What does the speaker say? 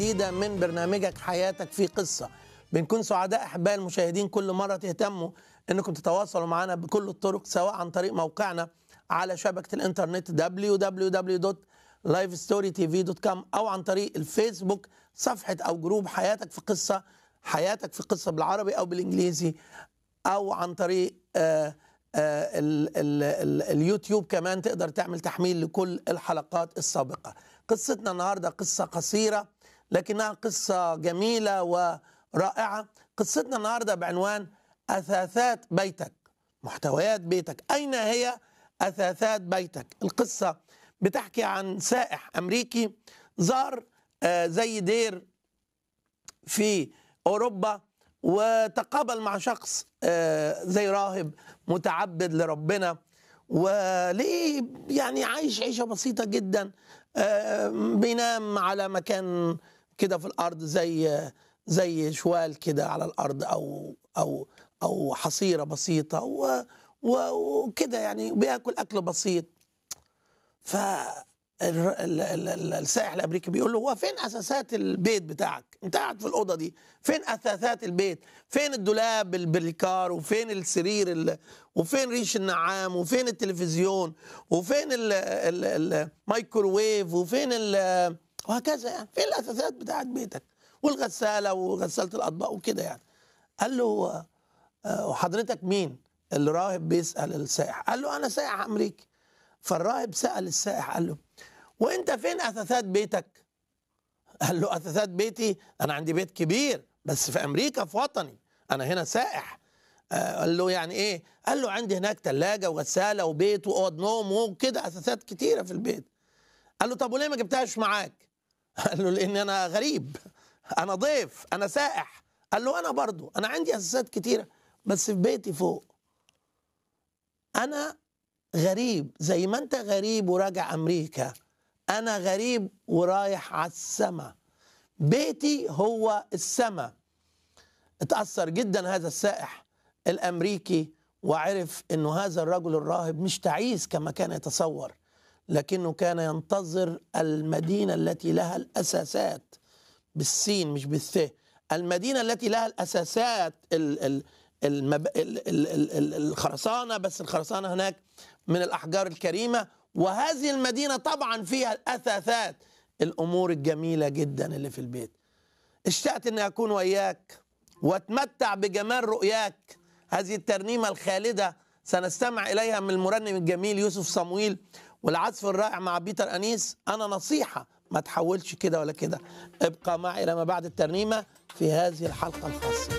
جديدة من برنامجك حياتك في قصة بنكون سعداء أحباء المشاهدين كل مرة تهتموا أنكم تتواصلوا معنا بكل الطرق سواء عن طريق موقعنا على شبكة الإنترنت www.livestorytv.com أو عن طريق الفيسبوك صفحة أو جروب حياتك في قصة حياتك في قصة بالعربي أو بالإنجليزي أو عن طريق آه آه ال ال ال اليوتيوب كمان تقدر تعمل تحميل لكل الحلقات السابقة قصتنا النهاردة قصة قصيرة لكنها قصة جميلة ورائعة قصتنا النهاردة بعنوان أثاثات بيتك محتويات بيتك أين هي أثاثات بيتك القصة بتحكي عن سائح أمريكي زار آه زي دير في أوروبا وتقابل مع شخص آه زي راهب متعبد لربنا وليه يعني عايش عيشة بسيطة جدا آه بينام على مكان كده في الأرض زي زي شوال كده على الأرض أو أو أو حصيرة بسيطة وكده يعني بياكل أكل بسيط ف السائح الامريكي بيقول له هو فين اساسات البيت بتاعك؟ انت قاعد في الاوضه دي، فين اثاثات البيت؟ فين الدولاب البليكار وفين السرير ال... وفين ريش النعام وفين التلفزيون وفين الميكروويف وفين ال... وهكذا يعني، فين الاثاثات بتاعت بيتك؟ والغساله وغساله الاطباق وكده يعني. قال له وحضرتك مين؟ الراهب بيسال السائح، قال له انا سائح امريكي. فالراهب سال السائح قال له وانت فين اثاثات بيتك قال له اثاثات بيتي انا عندي بيت كبير بس في امريكا في وطني انا هنا سائح قال له يعني ايه قال له عندي هناك ثلاجه وغساله وبيت واوض نوم وكده اثاثات كتيره في البيت قال له طب وليه ما جبتهاش معاك قال له لان انا غريب انا ضيف انا سائح قال له انا برضو انا عندي اساسات كتيره بس في بيتي فوق انا غريب زي ما انت غريب وراجع امريكا انا غريب ورايح على السماء بيتي هو السماء اتاثر جدا هذا السائح الامريكي وعرف انه هذا الرجل الراهب مش تعيس كما كان يتصور لكنه كان ينتظر المدينه التي لها الاساسات بالسين مش بالث المدينه التي لها الاساسات ال ال المب... ال ال ال الخرسانه بس الخرسانه هناك من الاحجار الكريمه وهذه المدينه طبعا فيها الاثاثات الامور الجميله جدا اللي في البيت اشتقت اني اكون وياك واتمتع بجمال رؤياك هذه الترنيمه الخالده سنستمع اليها من المرنم الجميل يوسف صمويل والعزف الرائع مع بيتر انيس انا نصيحه ما تحولش كده ولا كده ابقى معي لما بعد الترنيمه في هذه الحلقه الخاصه